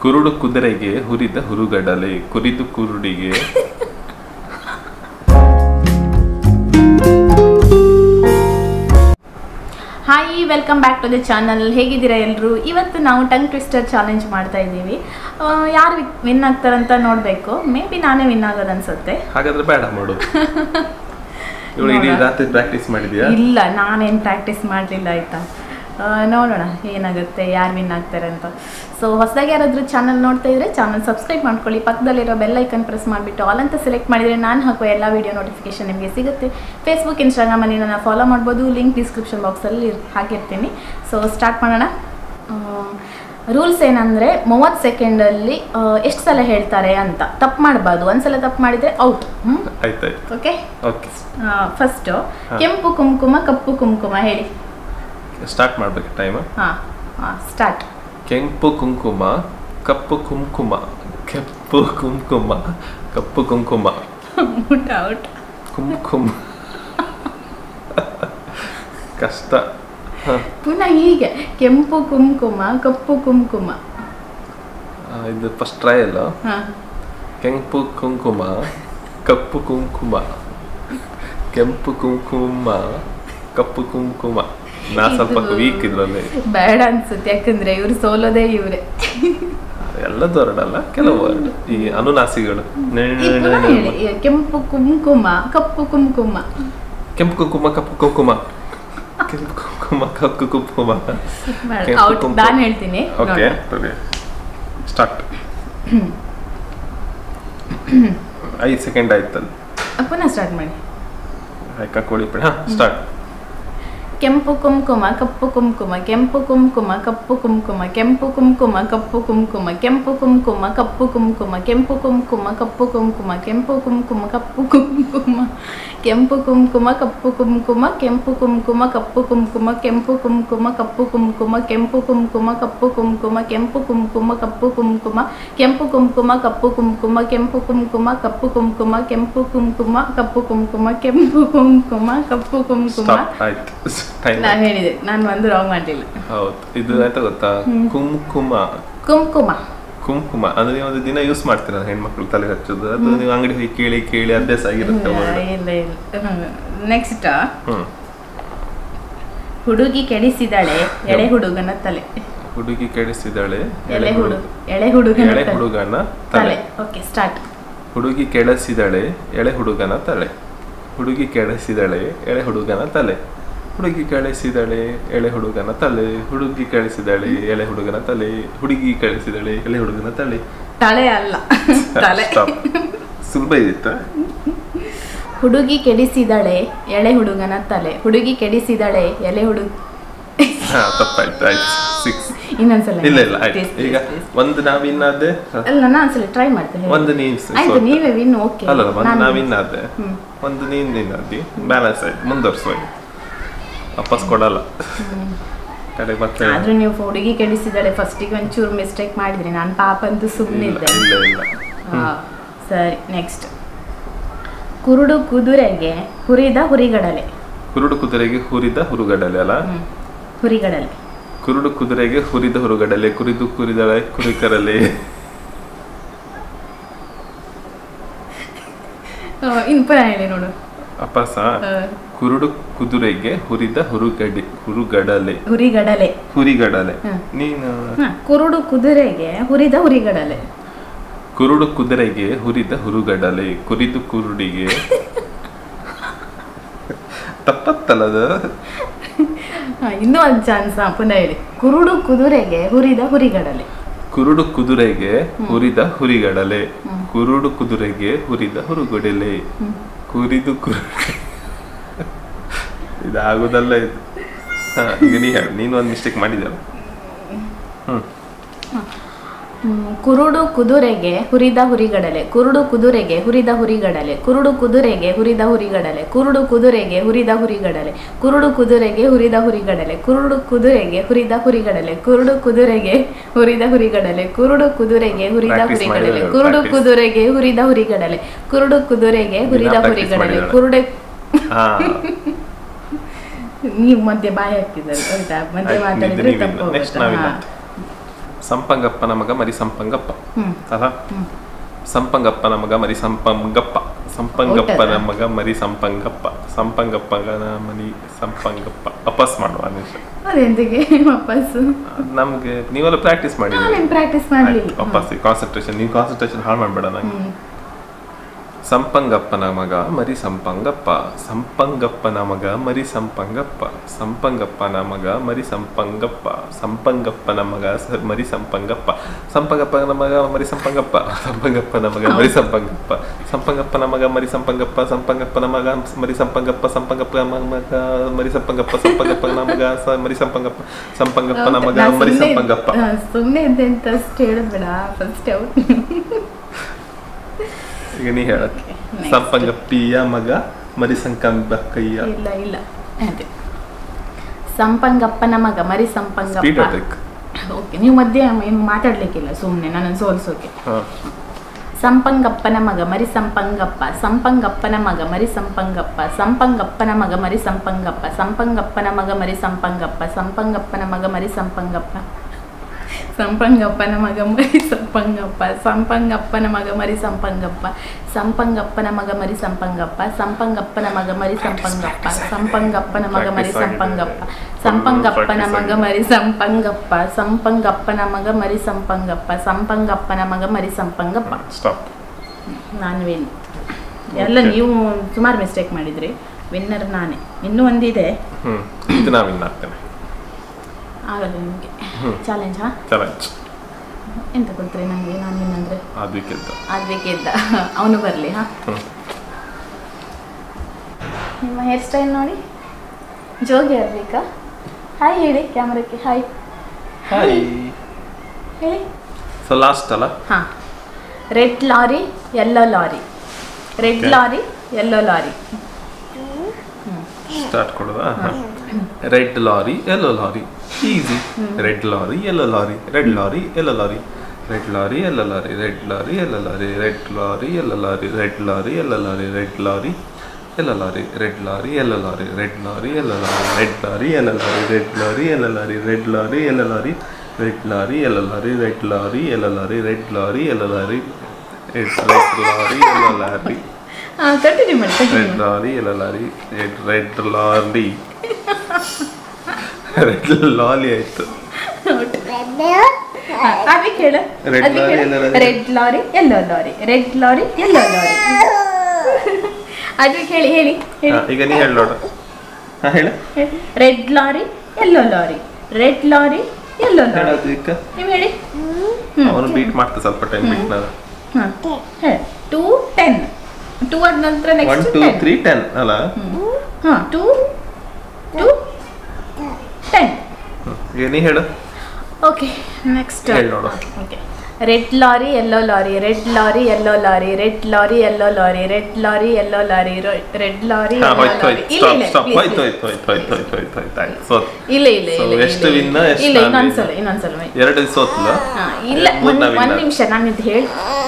ಕುರುಡು ಕುದುರೆಗೆ ಹುರಿದ ಹುರುಗಡಲೆ ಕುರಿದು ಕುರುಡಿಗೆ hi welcome back to the channel ಹೇಗಿದ್ದೀರಾ ಎಲ್ಲರೂ ಇವತ್ತು ನಾವು ಟಂಗ್ ಟ್ವಿಸ್ಟರ್ ಚಾಲೆಂಜ್ ಮಾಡ್ತಾ ಇದ್ದೀವಿ ಆ, ಯಾರು ವಿನ್ ಆಗ್ತಾರಂತ ನೋಡಬೇಕು ಮೇ ಬಿ ನಾನೇ ವಿನ್ ಆಗೋದು ಅನ್ಸುತ್ತೆ ಹಾಗಾದ್ರೆ ಬೇಡ ಮಾಡು ಇವಳು ಇಡೀ ನೋಡ. ರಾತ್ರಿ ಪ್ರಾಕ್ಟೀಸ್ ಮಾಡಿದ್ಯಾ ಇಲ್ಲ ನಾನೇನು ಪ್ರಾಕ್ಟೀಸ್ ಮಾಡಲಿಲ್ಲ ಆಯಿತಾ ನೋಡೋಣ ಏನಾಗುತ್ತೆ ಯಾರು ವಿನ್ ಆಗ್ತಾರೆ ಅಂತ ಸೊ ಹೊಸದಾಗಿ ಯಾರಾದರೂ ಚಾನಲ್ ನೋಡ್ತಾ ಇದ್ರೆ ಚಾನಲ್ ಸಬ್ಸ್ಕ್ರೈಬ್ ಮಾಡ್ಕೊಳ್ಳಿ ಪಕ್ಕದಲ್ಲಿರೋ ಬೆಲ್ ಐಕನ್ ಪ್ರೆಸ್ ಮಾಡಿಬಿಟ್ಟು ಆಲ್ ಅಂತ ಸೆಲೆಕ್ಟ್ ಮಾಡಿದರೆ ನಾನು ಹಾಕುವ ಎಲ್ಲ ವೀಡಿಯೋ ನೋಟಿಫಿಕೇಶನ್ ನಿಮಗೆ ಸಿಗುತ್ತೆ ಫೇಸ್ಬುಕ್ ಇನ್ಸ್ಟಾಗ್ರಾಮಲ್ಲಿ ನನ್ನ ಫಾಲೋ ಮಾಡ್ಬೋದು ಲಿಂಕ್ ಡಿಸ್ಕ್ರಿಪ್ಷನ್ ಬಾಕ್ಸಲ್ಲಿ ಹಾಕಿರ್ತೀನಿ ಸೊ ಸ್ಟಾರ್ಟ್ ಮಾಡೋಣ ರೂಲ್ಸ್ ಏನಂದರೆ ಮೂವತ್ತು ಸೆಕೆಂಡಲ್ಲಿ ಎಷ್ಟು ಸಲ ಹೇಳ್ತಾರೆ ಅಂತ ತಪ್ಪು ಮಾಡಬಾರ್ದು ಒಂದ್ಸಲ ತಪ್ಪು ಮಾಡಿದರೆ ಔಟ್ ಹ್ಞೂ ಆಯ್ತಾಯ್ತು ಓಕೆ ಓಕೆ ಫಸ್ಟು ಹಾ. ಕೆಂಪು ಕುಂಕುಮ ಕಪ್ಪು ಕುಂಕುಮ ಹೇಳಿ ಸ್ಟಾರ್ಟ್ ಮಾಡ್ಬೇಕು ಟೈಮ್ ಹಾಂ ಹಾಂ ಸ್ಟಾರ್ಟ್ ಕೆಂಪು ಕುಂಕುಮ ಕಪ್ಪು ಕುಂಕುಮ ಕೆಂಪು ಕುಂಕುಮ ಕಪ್ಪು ಕುಂಕುಮ ಔಟ್ ಔಟ್ ಕುಂಕುಮ ಕಷ್ಟ ಹ. ಪುನಃ ಹೀಗೆ ಕೆಂಪು ಕುಂಕುಮ ಕಪ್ಪು ಕುಂಕುಮ ಆ, ಇದು ಫಸ್ಟ್ ಟ್ರಯಲ್ ಹಾಂ ಕೆಂಪು ಕುಂಕುಮ ಕಪ್ಪು ಕುಂಕುಮ ಕೆಂಪು ಕುಂಕುಮ ಕಪ್ಪು ಕುಂಕುಮ ನಾ ಸ್ವಲ್ಪ ಇದು- ವೀಕ್ ಇದ್ರಲ್ಲಿ ಬೇಡ ಅನ್ಸುತ್ತೆ ಯಾಕಂದ್ರೆ ಇವ್ರು ಸೋಲೋದೇ ಇವ್ರೆ ಎಲ್ಲದ್ದು ಹೊರಡಲ್ಲ ಕೆಲವು ವರ್ಡ್ ಈ ಅನುನಾಸಿಗಳು ನೆ- ಈ ಪುನಃ ಹೇಳಿ ಈ ಕೆಂಪು ಕುಂಕುಮ ಕಪ್ಪು ಕುಂಕುಮ ಕೆಂಪು ಕುಂಕುಮ ಕಪ್ಪು ಕುಂಕುಮ ಕೆಂಪು ಕುಂಕುಮ ಕಪ್ಪು ಕುಂಕುಮ ಕೆಂಪು ಔಟ್ ಕುಂಕುಮ. ನಾನು ಹೇಳ್ತೀನಿ ಓಕೆ ನೋಡು. ಸ್ಟಾರ್ಟ್ ಐದು ಸೆಕೆಂಡ್ ಆಯ್ತಲ್ಲ ಪುನಃ ಸ್ಟಾರ್ಟ್ ಮಾಡಿ ಆಯ್ಕ ಕೋಳಿ ಬಿಡ ಹಾ ಸ್ಟಾರ್ಟ್ ಕೆಂಪು ಕುಂಕುಮ ಕಪ್ಪು ಕುಂಕುಮ ಕೆಂಪು ಕುಂಕುಮ ಕಪ್ಪು ಕುಂಕುಮ ಕೆಂಪು ಕುಂಕುಮ ಕಪ್ಪು ಕುಂಕುಮ ಕೆಂಪು ಕುಂಕುಮ ಕಪ್ಪು ಕುಂಕುಮ ಕೆಂಪು ಕುಂಕುಮ ಕಪ್ಪು ಕುಂಕುಮ ಕೆಂಪು ಕುಂಕುಮ ಕಪ್ಪು ಕುಂಕುಮ ಕೆಂಪು ಕುಂಕುಮ ಕಪ್ಪು ಕುಂಕುಮ ಕೆಂಪು ಕುಂಕುಮ ಕಪ್ಪು ಕುಂಕುಮ ಕೆಂಪು ಕುಂಕುಮ ಕಪ್ಪು ಕುಂಕುಮ ಕೆಂಪು ಕುಂಕುಮ ಕಪ್ಪು ಕುಂಕುಮ ಕೆಂಪು ಕುಂಕುಮ ಕಪ್ಪು ಕುಂಕುಮ ಕೆಂಪು ಕುಂಕುಮ ಕಪ್ಪು ಕುಂಕುಮ ಕೆಂಪು ಕುಂಕುಮ ಕಪ್ಪು ಕುಂಕುಮ ಕೆಂಪು ಕುಂಕುಮ ಕಪ್ಪು ಕುಂಕುಮ ಕೆಂಪು ಕುಂಕುಮ ಕಪ್ಪು ಕುಂಕುಮ ಸ್ಟಾಪ್ ಆಯ್ತು ಟೈಮ್ ನಾನು ಹೇಳಿದೆ ನಾನು ಒಂದು ರಾಂಗ್ ಮಾಡಲಿಲ್ಲ ಹೌದು ಇದು ಆಯ್ತಾ ಗೊತ್ತಾ ಕುಂಕುಮ ಕುಂಕುಮ ಕುಂಕುಮ ಅಂದ್ರೆ ನೀವು ಒಂದು ದಿನ ಯೂಸ್ ಮಾಡ್ತೀರ ಹೆಣ್ಮಕ್ಳು ತಲೆ ಹಚ್ಚೋದು ಅದು ನೀವು ಅಂಗಡಿ ಹೋಗಿ ಕೇಳಿ ಕೇಳಿ ಅಭ್ಯಾಸ ಆಗಿರುತ್ತೆ word. ಇಲ್ಲ ಇಲ್ಲ ನೆಕ್ಸ್ಟ್ ಹ್ಮ್ ಹುಡುಗಿ ಕೆಡಿಸಿದಳೆ ಎಳೆ ಹುಡುಗನ ತಲೆ ಹುಡುಗಿ ಕೆಡಿಸಿದಾಳೆ ಎಳೆ ಹುಡುಗ ಎಳೆ ಹುಡುಗನ ಎಳೆ ತಲೆ ಹುಡುಗನ ತಲೆ ತಲೆ ಓಕೆ ಸ್ಟಾರ್ಟ್ ಹುಡುಗಿ ಕೆಡಿಸಿದಳೆ ಎಳೆ ಹುಡುಗನ ತಲೆ ಹುಡುಗಿ ಕೆಡಿಸಿದಳೆ ಎಳೆ ಹುಡುಗನ ತಲೆ ಹುಡುಗಿ ಕೆಡಿಸಿದಳೆ ಎಳೆ ಹುಡುಗನ ತಲೆ ಹುಡುಗಿ ಕೆಡಿಸಿದಳೆ ಎಳೆ ಹುಡುಗನ ತಲೆ ಹುಡುಗಿ ಕೆಡಿಸಿದಳೆ ಎಳೆ ಹುಡುಗನ ತಲೆ ತಲೆ ಅಲ್ಲ ತಲೆ Stop. ಸುಲಭ ಇದಿತ್ತ ಹುಡುಗಿ ಕೆಡಿಸಿದಳೆ ಎಳೆ ಹುಡುಗನ ತಲೆ ಹುಡುಗಿ ಕೆಡಿಸಿದಳೆ ಎಲೆ ಹುಡುಗ ಹಾ ತಪ್ಪಾಯ್ತು ಆಯ್ತು ಸಿಕ್ಸ್ ಇನ್ನೊಂದ್ಸಲ ಇಲ್ಲ ಇಲ್ಲ ಆಯ್ತು Please, please, ಈಗ please. ಒಂದು ನಾವಿನ್ನಾದೆ ಅಲ್ಲ ನಾನು ಒಂದ್ಸಲ ಟ್ರೈ ಮಾಡ್ತೇನೆ ಒಂದು ನೀನ್ ಆಯ್ತು ಸೋತೆ. ನೀವೇ ವಿನ್ ಓಕೆ ಅಲ್ಲ ಒಂದು ನಾವಿನ್ನಾದೆ ಹ್ಮ್. ಒಂದು ನೀನ್ ನಿನ್ನಾದಿ ಬ್ಯಾಲೆನ್ಸ್ ಆಯ್ತು ಮುಂದುವರ್ಸುವ ವಾಪಸ್ ಕೊಡಲ್ಲ ಕಡೆ ಮತ್ತೆ ಆದ್ರೂ ನೀವು ಹುಡುಗಿ ಕೆಡಿಸಿದಳೆ ಫಸ್ಟಿಗೆ ಒಂಚೂರು ಮಿಸ್ಟೇಕ್ ಮಾಡಿದ್ರಿ ನಾನು ಪಾಪ ಅಂತೂ ಇಲ್ಲ ಸುಮ್ಮನಿದ್ದೆ ಇಲ್ಲ ಇಲ್ಲ ಸರಿ ನೆಕ್ಸ್ಟ್ ಕುರುಡು ಕುದುರೆಗೆ ಹುರಿದ ಹುರಿಗಡಲೆ ಕುರುಡು ಕುದುರೆಗೆ ಹುರಿದ ಹುರುಗಡಲೆ ಅಲ್ಲ ಹ್ಮ್. ಹುರಿಗಡಲೆ ಕುರುಡು ಕುದುರೆಗೆ ಹುರಿದ ಹುರುಗಡಲೆ ಕುರಿದು ಕುರಿದಳೆ ಕುರಿಕರಲೆ ಆ, ಇನ್ನು ಪುನಃ ಹೇಳಿ ನೋಡು ಅಪಾಸ ಆ, ಕುರುಡು ಕುದುರೆಗೆ ಹುರಿದ ಹುರುಗಡಿ ಹುರುಗಡಲೆ ಹುರಿಗಡಲೆ ಹುರಿಗಡಲೆ ಹ್ಮ್. ನೀನು ಹ, ಕುರುಡು ಕುದುರೆಗೆ ಹುರಿದ ಹುರಿಗಡಲೆ ಕುರುಡು ಕುದುರೆಗೆ ಹುರಿದ ಹುರುಗಡಲೆ ಕುರಿದು ಕುರುಡಿಗೆ ತಪ್ಪತ್ತಲ್ಲದು ಹ, ಇನ್ನೂ ಒಂದು ಚಾನ್ಸ್ ಪುನಃ ಹೇಳಿ ಕುರುಡು ಕುದುರೆಗೆ ಹುರಿದ ಹುರಿಗಡಲೆ ಕುರುಡು ಕುದುರೆಗೆ ಹುರಿದ ಹುರಿಗಡಲೆ ಕುರುಡು ಕುದುರೆಗೆ ಹುರಿದ ಹುರುಗಡಲೆ ಕುರಿದು ಕುರು ಇದಾಗುದಲ್ಲ ಇದು ಹಾ ಈಗ ನೀ ಹೇಳು ನೀನು ಒಂದು ಮಿಸ್ಟೇಕ್ ಮಾಡಿದ್ಯಲ್ಲ ಹ್ಮ್ ಹ್ಮ್, ಕುರುಡು ಕುದುರೆಗೆ ಹುರಿದ ಹುರಿಗಡಲೆ ಕುರುಡು ಕುದುರೆಗೆ ಹುರಿದ ಹುರಿಗಡಲೆ ಕುರುಡು ಕುದುರೆಗೆ ಹುರಿದ ಹುರಿಗಡಲೆ ಕುರುಡು ಕುದುರೆಗೆ ಹುರಿದ ಹುರಿಗಡಲೆ ಕುರುಡು ಕುದುರೆಗೆ ಹುರಿದ ಹುರಿಗಡಲೆ ಕುರುಡು ಕುದುರೆಗೆ ಹುರಿದ ಹುರಿಗಡಲೆ ಕುರುಡು ಕುದುರೆಗೆ ಹುರಿದ ಹುರಿಗಡಲೆ ಕುರುಡು ಕುದುರೆಗೆ ಹುರಿದ Practice ಹುರಿಗಡಲೆ ಮಾಡಿದ್ದಾರೆ, ಕುರುಡು practice. ಕುದುರೆಗೆ ಹುರಿದ ಹುರಿಗಡಲೆ ಕುರುಡು ಕುದುರೆಗೆ ಹುರಿದ practice ಹುರಿಗಡಲೆ ಮಾಡಿದ್ದಾರೆ. ಕುರುಡೆ ಹಾ ನೀವು ಮಧ್ಯೆ ಬಾಯಿ ಹಾಕ್ತಿದ್ದಾರೆ ಆಯ್ತಾ ಮಧ್ಯೆ ಆಯ್ತು, ಮಾತಾಡಿದ್ರೆ ನಿಮ್ದು ತಪ್ಪು ನೀವಿಲ್ಲ. Next ಹೋಗುತ್ತೆ. ನಾವಿಲ್ಲ. ಹಾ. ಸಂಪಂಗಪ್ಪನ ಮಗ ಮರಿ ಸಂಪಂಗಪ್ಪ ಹ್ಮ್ ಅಲ್ಲ ಹ್ಮ್ ಸಂಪಂಗಪ್ಪನ ಮಗ ಮರಿ ಸಂಪಂಗಪ್ಪ ಸಂಪಂಗಪ್ಪನ ಹೌದಲ್ಲ? ಮಗ ಮರಿ ಸಂಪಂಗಪ್ಪ ಸಂಪಂಗಪ್ಪನ ಮನಿ ಸಂಪಂಗಪ್ಪ ವಾಪಸ್ ಮಾಡುವ ನಿಮಿಷ ಅದೆಂದಿಗೆ ವಾಪಸ್ಸು ನಮ್ಗೆ ನೀವೆಲ್ಲ ಪ್ರಾಕ್ಟೀಸ್ ಮಾಡಿದ್ರಿ ನಾನೇನು ಪ್ರಾಕ್ಟೀಸ್ ಮಾಡಲಿಲ್ಲ ವಾಪಸ್ ಕಾನ್ಸಂಟ್ರೇಷನ್ ನೀವು ಕಾನ್ಸಂಟ್ರೇಷನ್ ಹಾಳು ಮಾಡಬೇಡ ನಂಗೆ ಸಂಪಂಗಪ್ಪನ ಮಗ ಮರಿ ಸಂಪಂಗಪ್ಪ ಸಂಪಂಗಪ್ಪನ ಮಗ ಮರಿ ಸಂಪಂಗಪ್ಪ ಸಂಪಂಗಪ್ಪನ ಮಗ ಮರಿ ಸಂಪಂಗಪ್ಪ ಸಂಪಂಗಪ್ಪನ ಮಗ ಸ- ಮರಿ ಸಂಪಂಗಪ್ಪ ಸಂಪಂಗಪ್ಪನ ಮಗ ಮರಿ ಸಂಪಂಗಪ್ಪ ಸಂಪಂಗಪ್ಪನ ಮಗ ಮರಿ ಸಂಪಂಗಪ್ಪ ಸಂಪಂಗಪ್ಪನ ಮಗ ಮರಿ ಸಂಪಂಗಪ್ಪ ಸಂಪಂಗಪ್ಪನ ಮಗ ಮರಿ ಸಂಪಂಗಪ್ಪ ಸಂಪಂಗಪ್ಪನ ಮಗ ಮರಿ ಸಂಪಂಗಪ್ಪ ಸಂಪಂಗಪ್ಪನ ಮಗ ಸ- ಮರಿ ಸಂಪಂಗಪ್ಪ ಸಂಪಂಗಪ್ಪನ ಮಗ ಮರಿ ಸಂಪಂಗಪ್ಪ ಸುಮ್ಮನೆ ಇದ್ದೆ ಅಂತ ಅಷ್ಟು ಹೇಳಬೇಡ ಫಸ್ಟ್ ಔಟ್ ಈಗ ನೀ ಹೇಳ next. ಸಂಪಂಗಪ್ಪಿಯ ಮಗ ಮರಿ ಸಂಕಂಬಕ್ಕಯ್ಯ ಇಲ್ಲ ಇಲ್ಲ ಅದೇ ಸಂಪಂಗಪ್ಪನ ಮಗ ಮರಿ ಸ್ಪೀಡ್ ಸಂಪಂಗಪ್ಪ ಅಟ್ಯಾಕ್ ಓಕೆ ನೀವು ಮಧ್ಯೆ ಏನು ಮಾತಾಡ್ಲಿಕ್ಕಿಲ್ಲ ಸುಮ್ಮನೆ ನನ್ನನ್ನು ಸೋಲ್ಸೋಕೆ ಹಾ ಸಂಪಂಗಪ್ಪನ ಮಗ ಮರಿ ಸಂಪಂಗಪ್ಪ ಸಂಪಂಗಪ್ಪನ ಮಗ ಮರಿ ಸಂಪಂಗಪ್ಪ ಸಂಪಂಗಪ್ಪನ ಮಗ ಮರಿ ಸಂಪಂಗಪ್ಪ ಸಂಪಂಗಪ್ಪನ ಮಗ ಮರಿ ಸಂಪಂಗಪ್ಪ ಸಂಪಂಗಪ್ಪನ ಮಗ ಮರಿ ಸಂಪಂಗಪ್ಪ ಸಂಪಂಗಪ್ಪನ ಮಗ ಮರಿ ಸಂಪಂಗಪ್ಪ ಸಂಪಂಗಪ್ಪನ ಮಗ ಮರಿ ಸಂಪಂಗಪ್ಪ ಸಂಪಂಗಪ್ಪನ ಮಗ ಮರಿ ಸಂಪಂಗಪ್ಪ ಸಂಪಂಗಪ್ಪನ ಮಗ ಮರಿ ಸಂಪಂಗಪ್ಪ ಸಂಪಂಗಪ್ಪನ ಮಗ ಮರಿ ಸಂಪಂಗಪ್ಪ ಸಂಪಂಗಪ್ಪನ ಮಗ ಮರಿ ಸಂಪಂಗಪ್ಪ ಸಂಪಂಗಪ್ಪನ ಮಗ ಮರಿ ಸಂಪಂಗಪ್ಪ ಸಂಪಂಗಪ್ಪನ ಮಗ ಮರಿ ಸಂಪಂಗಪ್ಪ ಸ್ಟಾಪ್ ನಾನು ವಿನ್ ಎಲ್ಲ ನೀವು ಸುಮಾರು ಮಿಸ್ಟೇಕ್ ಮಾಡಿದ್ರಿ ವಿನ್ನರ್ ನಾನೇ ಇನ್ನೂ ಒಂದಿದೆ ಹ್ಮ್ ಇದು ನಾ ವಿನ್ ಆಗ್ತೇನೆ ಆಗಲ್ಲ ನಿಮಗೆ ಹ್ಮ್. ಚಾಲೆಂಜ್ ಹಾ ಚಾಲೆಂಜ್ ಎಂತ ಕೊಡ್ತೀರಿ ನನಗೆ ನಾನು ವಿನ್ ಅಂದರೆ ಅದಕ್ಕಿಂತ ಆಗ್ಬೇಕಿದ್ದ ಅವನು ಬರಲಿ ಹಾ ಹ್ಮ್ ನಿಮ್ಮ ಹೇರ್ ಸ್ಟೈಲ್ ನೋಡಿ ಜೋಗಿ ಆಗ್ಬೇಕಾ ಹಾಯ್ ಹೇಳಿ ಕ್ಯಾಮ್ರಕ್ಕೆ ಹಾಯ್ ಹಾಯ್ ಹೇಳಿ ಸೊ ಲಾಸ್ಟ್ ಅಲ್ಲ ಹಾಂ red lorry yellow lorry red Okay. Lorry yellow lorry start ಕೊಡೋದಾ red lorry yellow lorry easy red lorry yellow lorry red lorry yellow lorry red lorry yellow lorry red lorry yellow lorry red lorry yellow lorry red lorry yellow lorry red lorry yellow lorry red lorry yellow lorry red lorry yellow lorry red lorry yellow lorry red lorry yellow lorry red lorry yellow lorry red lorry yellow lorry red lorry yellow lorry red lorry yellow lorry red lorry yellow lorry ಹಾಂ continue ಮಾಡಿ red continue lorry yellow lorry red red lorry red lorry ಆಯ್ತು ಅದಕ್ಕೆ ಹೇಳು Red ಅದಕ್ಕೆ lorry, ಹೇಳು. yellow lorry. Red lorry yellow lorry red lorry yellow lorry ಅದಕ್ಕೆ ಹೇಳಿ ಹೇಳಿ ಹೇಳಿ ಹಾ, ಈಗ ನೀ ಹೇಳಿ ನೋಡು ಹಾ ಹೇಳ red lorry yellow lorry red lorry yellow lorry ಹೇಳೋದಕ್ಕೆ ನೀವು ಹೇಳಿ ಅವನು ಬೀಟ್ ಮಾಡ್ತಾ ಸ್ವಲ್ಪ ಟೈಮ್ ಬಿಟ್ ನಾನು ಹಾಂ ಟೂ ಟೆನ್ ಟೂ ಆದ ನಂತರ one next two three ten ಅಲ್ಲ ಹಾಂ ಟೂ ಟೂ ಟೆನ್ ಹ್ಮ್. ಈಗ ನೀ ಹೇಳು ಓಕೆ ನೆಕ್ಸ್ಟ್ ಹೇಳಿ ನೋಡು. Okay red lorry yellow lorry red lorry yellow lorry red lorry yellow lorry red lorry yellow lorry red lorry ಹಾ ಎಲ್ಲೋ ಹೋಯ್ತು ಲಾರಿ ಹೋಯ್ತು ಇಲ್ಲ ಸ್ಟಾಪ್ ಇಲ್ಲ ಸ್ಟಾಪ್ please, ಹೋಯ್ತು please. ಹೋಯ್ತು ಹೋಯ್ತು ಹೋಯ್ತು ಹೋಯ್ತು ಹೋಯ್ತು ಹೋಯ್ತು ಆಯ್ತು ಸೋತ್ ಇಲ್ಲ ಇಲ್ಲ So, ಇಲ್ಲ ಎಷ್ಟು ಇಲ್ಲ, win, ಇಲ್ಲ. ಎಷ್ಟು ಇಲ್ಲ ನಾನು ಇನ್ನೊಂದ್ಸಲ win? ಇನ್ನೊಂದ್ಸಲ wait. ಎರಡು ಸೋತ್ಲ ಹಾ, ಇಲ್ಲ ಮೂರ್ನ ಒಂದ್ win ಒಂದ್ ಆದ. ನಿಮಿಷ ನಾನು ಇದು ಹೇಳಿ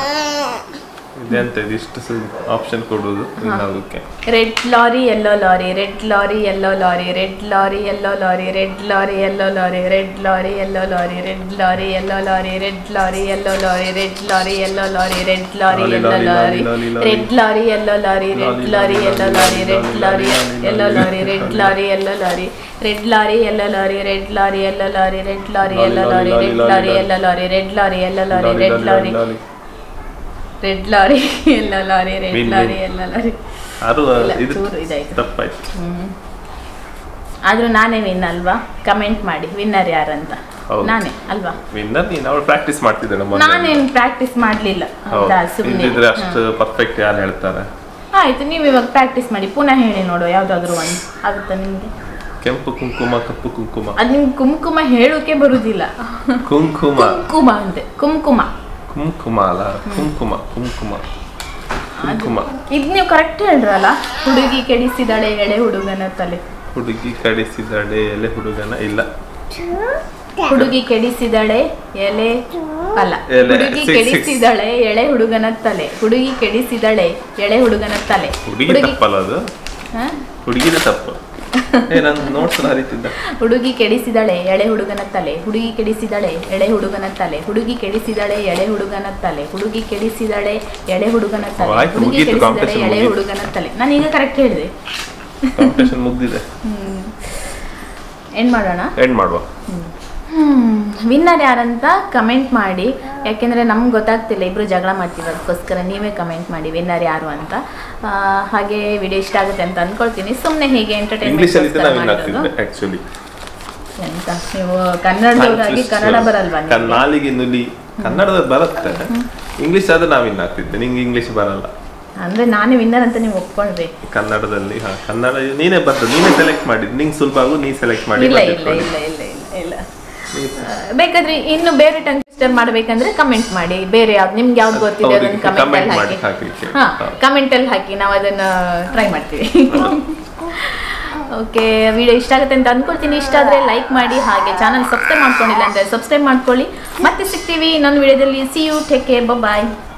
ಇದೆಂತ ಇದು ಇಷ್ಟು ಆಪ್ಷನ್ ಕೊಡುವುದು win ಆಗೋಕ್ಕೆ red lorry yellow lorry red lorry yellow lorry red lorry yellow lorry red lorry yellow lorry red lorry yellow lorry red lorry yellow lorry red lorry yellow lorry red lorry yellow lorry red lorry lorry, yellow lorry, lorry lorry, lorry. Red lorry yellow lorry red lorry yellow lorry red lorry yellow lorry red lorry yellow lorry red lorry yellow lorry red lorry yellow lorry red lorry yellow lorry red lorry yellow lorry red lorry yellow lorry red lorry red lorry yellow lorry red Win, lorry win. Yellow lorry ಅದು ಇಲ್ಲ, ಇದು ಚೂರು ಇದಾಯ್ತು. ತಪ್ಪಾಯ್ತು ಹ್ಮ್. ಆದ್ರೂ ನಾನೇ win ಅಲ್ವಾ comment ಮಾಡಿ ವಿನ್ನರ್ ಯಾರಂತ ಹೌದು. ನಾನೇ ಅಲ್ವಾ ವಿನ್ನರ್ ನೀನು ಅವಳು ಪ್ರಾಕ್ಟೀಸ್ ಮಾಡ್ತಿದ್ದಾಳೆ ಮೊನ್ನೆ ನಾನೇನು ಪ್ರಾಕ್ಟೀಸ್ ಮಾಡ್ಲಿಲ್ಲ ಹೌದಾ ಸುಮ್ಮನೆ ಇದ್ದಿದ್ರೆ ಅಷ್ಟು ಪರ್ಫೆಕ್ಟ್ ಯಾರು ಹೇಳ್ತಾರೆ ಆಯ್ತು ನೀವು ಇವಾಗ ಪ್ರಾಕ್ಟೀಸ್ ಮಾಡಿ ಪುನಃ ಹೇಳಿ ನೋಡು ಯಾವ್ದಾದ್ರು ಒಂದು ಆಗುತ್ತಾ ನಿಮ್ಗೆ ಕೆಂಪು ಕುಂಕುಮ ಕಪ್ಪು ಕುಂಕುಮ ಅದು ನಿಮ್ಗೆ ಕುಂಕುಮ ಹೇಳೋಕೆ ಬರುದಿಲ್ಲ ಕುಂಕುಮ ಕುಂಕುಮ ಅಂತೆ ಕುಂಕುಮ ಕುಂಕುಮ ಅಲ್ಲ ಕುಂಕುಮ ಕುಂಕುಮ ಕುಂಕುಮ ಇದು ನೀವು ಕರೆಕ್ಟ್ ಹೇಳ್ರಲ್ಲ ಹುಡುಗಿ ಕೆಡಿಸಿದಳೆ ಎಳೆ ಹುಡುಗನ ತಲೆ ಹುಡುಗಿ ಕಡಿಸಿದಳೆ ಎಲೆ ಹುಡುಗನ ಇಲ್ಲ ಹುಡುಗಿ ಕೆಡಿಸಿದಳೆ ಎಲೆ ಅಲ್ಲ ಎಲೆ, ಹುಡುಗಿ six, six. ಕೆಡಿಸಿದಳೆ ಎಳೆ ಹುಡುಗನ ತಲೆ ಹುಡುಗಿ ಕೆಡಿಸಿದಳೆ ಎಳೆ ಹುಡುಗನ ತಲೆ ಹುಡುಗಿ ತಪ್ಪಲ್ಲ ಅದು ಹಾ? ಹುಡುಗಿದ ತಪ್ಪು ಏ ನಾನು ನೋಟ್ಸ್ ಹರಿತಿದ್ದ ಹುಡುಗಿ ಕೆಡಿಸಿದಳೆ ಎಳೆ ಹುಡುಗನ ತಲೆ ಹುಡುಗಿ ಕೆಡಿಸಿದಳೆ ಎಳೆ ಹುಡುಗನ ತಲೆ ಹುಡುಗಿ ಕೆಡಿಸಿದಳೆ ಎಳೆ ಹುಡುಗನ ತಲೆ ಹುಡುಗಿ ಕೆಡಿಸಿದಳೆ ಎಳೆ ಹುಡುಗನ ತಲೆ ಆಯ್ತು, ಹುಡುಗಿ ಮುಗೀತು, ಕೆಡಿಸಿದಳೆ competition ಎಳೆ ಮುಗೀತು. ಹುಡುಗನ ತಲೆ ನಾನು ಈಗ ಕರೆಕ್ಟ್ ಹೇಳಿದೆ ಕಾಂಪಿಟೇಷನ್ ಮುಗ್ದಿದೆ ಏನು ಮಾಡೋಣ ಎಂಡ್ ಮಾಡುವ ವಿನ್ನರ್ ಯಾರಂತ ಕಮೆಂಟ್ ಮಾಡಿ ಯಾಕೆಂದರೆ ನಮ್ಗೆ ಗೊತ್ತಾಗ್ತಿಲ್ಲ ಇಬ್ಬರು ಜಗಳ ಮಾಡ್ತೀವಿ ಅದಕ್ಕೋಸ್ಕರ ನೀವೇ ಕಮೆಂಟ್ ಮಾಡಿ ವಿನ್ನರ್ ಯಾರು ಅಂತ ಆ, ಹಾಗೆ ವಿಡಿಯೋ ಇಷ್ಟ ಆಗುತ್ತೆ ಅಂತ ಅನ್ಕೊಳ್ತೀನಿ ಸುಮ್ಮನೆ ಹೀಗೆ ಇಂಗ್ಲಿಷ್ ಅಲ್ಲಿ ನಾವು ವಿನ್ ಎಂಟರ್ಟೈನ್ಮೆಂಟ್ ಆಗ್ತಿದ್ದೆ ಆಕ್ಚುಲಿ ಎಂತ ನೀವು ಕನ್ನಡದವರಾಗಿ ಕನ್ನಡ ಬರಲ್ವಾ ನಿಮ್ಗೆ? ನಾಲಿಗೆ ನುಲಿ ಕನ್ನಡದ ಬರುತ್ತೆ ಇಂಗ್ಲಿಷ್ ಆದ್ರೆ ನಾವು ವಿನ್ ಆಗ್ತಿದ್ದೆ ನಿಂಗೆ ಇಂಗ್ಲಿಷ್ ಬರಲ್ಲ ಅಂದ್ರೆ ನಾನೇ ವಿನ್ನರ್ ಅಂತ ನೀವು ಒಪ್ಕೊಂಡ್ರಿ ಕನ್ನಡದಲ್ಲಿ ಹಾ ಕನ್ನಡ ನೀನೇ ಬರ್ದು ನೀನೇ ಸೆಲೆಕ್ಟ್ ಮಾಡಿದ್ ನಿಂಗೆ ಸುಲಭ ಆಗು ನೀ ಸೆಲೆಕ್ಟ್ ಮಾಡಿ ಇಲ್ಲ ಇಲ್ಲ ಬರ್ದಿಟ್ಕೊಳ್ಳಿ. ಇಲ್ಲ ಇಲ್ಲ ಇಲ್ಲ ಇಲ್ಲ ಆ, ಬೇಕಾದ್ರೆ ಇನ್ನು ಬೇರೆ ಟಂಗ್ ಟ್ವಿಸ್ಟರ್ ಮಾಡ್ಬೇಕಂದ್ರೆ ಕಮೆಂಟ್ ಮಾಡಿ ಬೇರೆ ಯಾವ್ದು ನಿಮ್ಗೆ ಯಾವ್ದು ಗೊತ್ತಿದೆ ಅದನ್ನ ಅವ್ರಿಗೆ ಕಮೆಂಟ್ comment ಅಲ್ಲಿ ಮಾಡಿ ಹಾಕಿ ಹಾಕ್ಲಿಕ್ಕೆ. ಹಾ ಹಾ. ಕಮೆಂಟ್ ಅಲ್ಲಿ ಹಾಕಿ ನಾವು ಅದನ್ನ ಟ್ರೈ ಮಾಡ್ತೀವಿ ಓಕೆ ವಿಡಿಯೋ ಇಷ್ಟ ಆಗುತ್ತೆ ಅಂತ ಅನ್ಕೊಳ್ತೀನಿ ಇಷ್ಟ ಆದ್ರೆ ಲೈಕ್ ಮಾಡಿ ಹಾಗೆ ಚಾನಲ್ ಸಬ್ಸ್ಕ್ರೈಬ್ ಮಾಡ್ಕೊಂಡಿಲ್ಲ ಅಂದ್ರೆ ಸಬ್ಸ್ಕ್ರೈಬ್ ಮಾಡ್ಕೊಳ್ಳಿ ಮತ್ತೆ ಸಿಗ್ತೀವಿ ಇನ್ನೊಂದು ವಿಡಿಯೋದಲ್ಲಿ see you take care bye